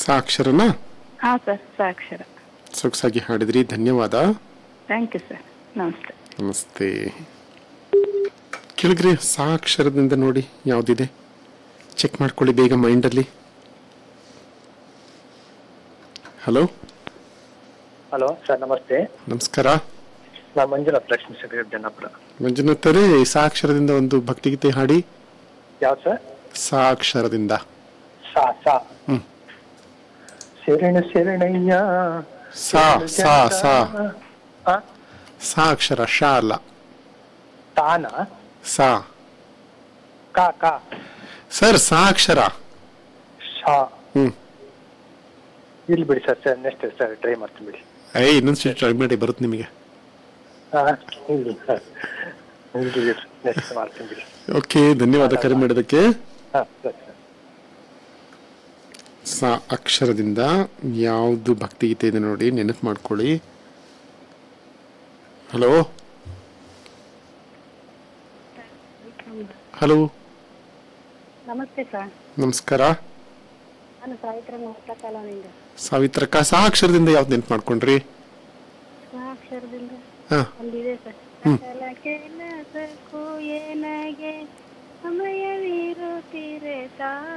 ಸಾಕ್ಷರನ ಹಾಂ ಸರ್ ಸಾಕ್ಷರ ಸೊಗಸಾಗಿ ಹಾಡಿದ್ರಿ ಧನ್ಯವಾದ ಥ್ಯಾಂಕ್ ಯು ಸರ್ ನಮಸ್ತೆ ನಮಸ್ತೆ ಕೆಳಗ್ರೆ ಸಾಕ್ಷರದಿಂದ ನೋಡಿ ಯಾವುದಿದೆ ಚೆಕ್ ಮಾಡ್ಕೊಳ್ಳಿ ಬೇಗ ಮೈಂಡಲ್ಲಿ ಹಲೋ ಹಲೋ ಸರ್ ನಮಸ್ತೆ ನಮಸ್ಕಾರ ನಾ ಮಂಜುನಾಥ್ ಲಕ್ಷ್ಮೀ ಸರ್ ಜನ್ನಾಪುರ ಮಂಜುನಾಥರೇ ಸಾಕ್ಷರದಿಂದ ಒಂದು ಭಕ್ತಿಗೀತೆ ಹಾಡಿ ಯಾವ ಸರ್ ಸಾಕ್ಷರದಿಂದ ಸಾ ಸಾ ಹ್ಮ್. ಶರಣ ಶರಣಯ್ಯ ಸಾ ಸಾ ಸಾ ಆ, ಸಾ ಅಕ್ಷರ ಶಾ ಅಲ್ಲ ತಾನ ಸಾ ಕಾ ಕಾ ಸರ್ ಸಾ ಅಕ್ಷರ ಶಾ ಹ್ಮ್ ಇಲ್ಲಿ ಬಿಡಿ sir sir next sir try ಮಾಡ್ತೀನಿ ಬಿಡಿ ಏ ಇನ್ನೊಂದು ಟ್ರೈ ಮಾಡಿ ಬರುತ್ತೆ ನಿಮಗೆ ಹಾ ಇಲ್ಲಿ ಸರ್ ನೆಕ್ಸ್ಟ್ ಮಾಡ್ತೀನಿ ಬಿಡಿ ಓಕೆ ಧನ್ಯವಾದ ಕರೆ ಮಾಡಿದ್ದಕ್ಕೆ ಹಾ ಸರಿ ಸರ್ ಸಾ ಅಕ್ಷರದಿಂದ ಯಾವುದು ಭಕ್ತಿಗೀತೆ ಇದೆ ನೋಡಿ ನೆನಪು ಮಾಡ್ಕೊಳ್ಳಿ ಹಲೋ ಹಲೋ ನಮಸ್ತೆ ಸರ್ ನಮಸ್ಕಾರ ನಾನು ಸಾವಿತ್ರ ಮುಕ್ತ ಕಾಲೋನಿಂದ ಸಾವಿತ್ರಕ್ಕ ಸಾ ಅಕ್ಷರದಿಂದ ಯಾವ್ದು ನೆನಪು ಮಾಡ್ಕೊಂಡ್ರಿ ಅಕ್ಷರದಿಂದ ಹಾ ಒಂದಿದೆ ಸರ್ ಸಕಲ ಕೆಲಸಕ್ಕೂ ಏನಾಗೆ ಸಮಯವಿರುತ್ತೀರೆ ತಾ